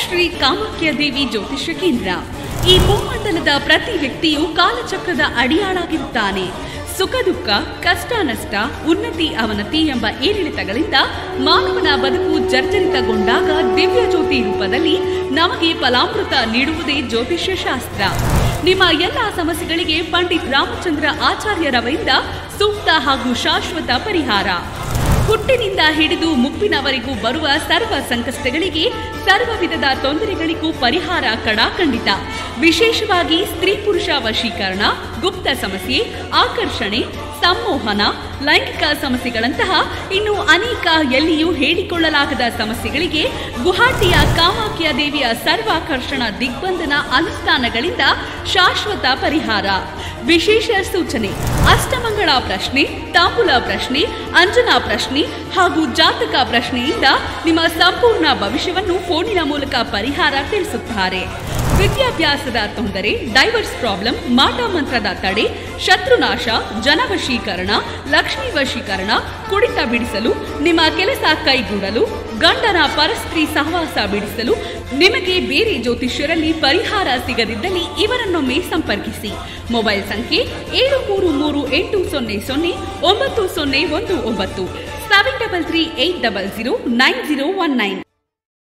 ಶ್ರೀ ಕಾಮಾಖ್ಯ ದೇವಿ ಜ್ಯೋತಿಷ್ಯ ಕೇಂದ್ರ ಈ ಭೂಮಂಡಲದ ಪ್ರತಿ ವ್ಯಕ್ತಿಯು ಕಾಲಚಕ್ರದ ಅಡಿಯಾಳಾಗಿರುತ್ತಾನೆ ಸುಖ ದುಃಖ ಕಷ್ಟ ನಷ್ಟ ಉನ್ನತಿ ಅವನತಿ ಎಂಬ ಏರಿಳಿತಗಳಿಂದ ಮಾನವನ ಬದುಕು ಜರ್ಜರಿತಗೊಂಡಾಗ ದಿವ್ಯ ಜ್ಯೋತಿ ರೂಪದಲ್ಲಿ ನಮಗೆ ಫಲಾಮೃತ ನೀಡುವುದೇ ಜ್ಯೋತಿಷ್ಯ ಶಾಸ್ತ್ರ ನಿಮ್ಮ ಎಲ್ಲ ಸಮಸ್ಯೆಗಳಿಗೆ ಪಂಡಿತ್ ರಾಮಚಂದ್ರ ಆಚಾರ್ಯರವರಿಂದ ಸೂಕ್ತ ಹಾಗೂ ಶಾಶ್ವತ ಪರಿಹಾರ ಹುಟ್ಟಿನಿಂದ ಹಿಡಿದು ಮುಪ್ಪಿನವರೆಗೂ ಬರುವ ಸರ್ವ ಸಂಕಷ್ಟಗಳಿಗೆ ಸರ್ವ ವಿಧದ ತೊಂದರೆಗಳಿಗೂ ಪರಿಹಾರ ಕಡಾಖಂಡಿತ ವಿಶೇಷವಾಗಿ ಸ್ತ್ರೀ ಪುರುಷ ವಶೀಕರಣ ಗುಪ್ತ ಸಮಸ್ಯೆ ಆಕರ್ಷಣೆ ಸಂಮೋಹನ ಲೈಂಗಿಕ ಸಮಸ್ಯೆಗಳಂತಹ ಇನ್ನು ಅನೇಕ ಎಲ್ಲಿಯೂ ಹೇಳಿಕೊಳ್ಳಲಾಗದ ಸಮಸ್ಯೆಗಳಿಗೆ ಗುವಾಹಟಿಯ ಕಾಮಾಖ್ಯ ದೇವಿಯ ಸರ್ವಾಕರ್ಷಣ ದಿಗ್ಬಂಧನ ಅನುಷ್ಠಾನಗಳಿಂದ ಶಾಶ್ವತ ಪರಿಹಾರ ವಿಶೇಷ ಸೂಚನೆ ಅಷ್ಟಮಂಗಳ ಪ್ರಶ್ನೆ ತಾಂಬೂಲ ಪ್ರಶ್ನೆ ಅಂಜನಾ ಪ್ರಶ್ನೆ ಹಾಗೂ ಜಾತಕ ಪ್ರಶ್ನೆಯಿಂದ ನಿಮ್ಮ ಸಂಪೂರ್ಣ ಭವಿಷ್ಯವನ್ನು ಫೋನಿನ ಮೂಲಕ ಪರಿಹಾರ ತಿಳಿಸುತ್ತಾರೆ ವಿದ್ಯಾಭ್ಯಾಸದ ತೊಂದರೆ ಡೈವರ್ಸ್ ಪ್ರಾಬ್ಲಮ್ ಮಾಟ ಮಂತ್ರದ ತಡೆ ಶತ್ರುನಾಶ ಜನವಶೀಕರಣ ಲಕ್ಷ್ಮೀ ವಶೀಕರಣ ಕುಡಿತ ಬಿಡಿಸಲು ನಿಮ್ಮ ಕೆಲಸ ಕೈಗೂಡಲು ಗಂಡನ ಪರಸ್ತ್ರೀ ಸಹವಾಸ ಬಿಡಿಸಲು ನಿಮಗೆ ಬೇರೆ ಜ್ಯೋತಿಷ್ಯರಲ್ಲಿ ಪರಿಹಾರ ಸಿಗದಿದ್ದಲ್ಲಿ ಇವರನ್ನೊಮ್ಮೆ ಸಂಪರ್ಕಿಸಿ ಮೊಬೈಲ್ ಸಂಖ್ಯೆ ಏಳು ಮೂರು ಮೂರು ಎಂಟು ಸೊನ್ನೆ ಸೊನ್ನೆ ಒಂಬತ್ತು ಸೊನ್ನೆ ಒಂದು ಒಂಬತ್ತು seven double three eight double zero nine zero one nine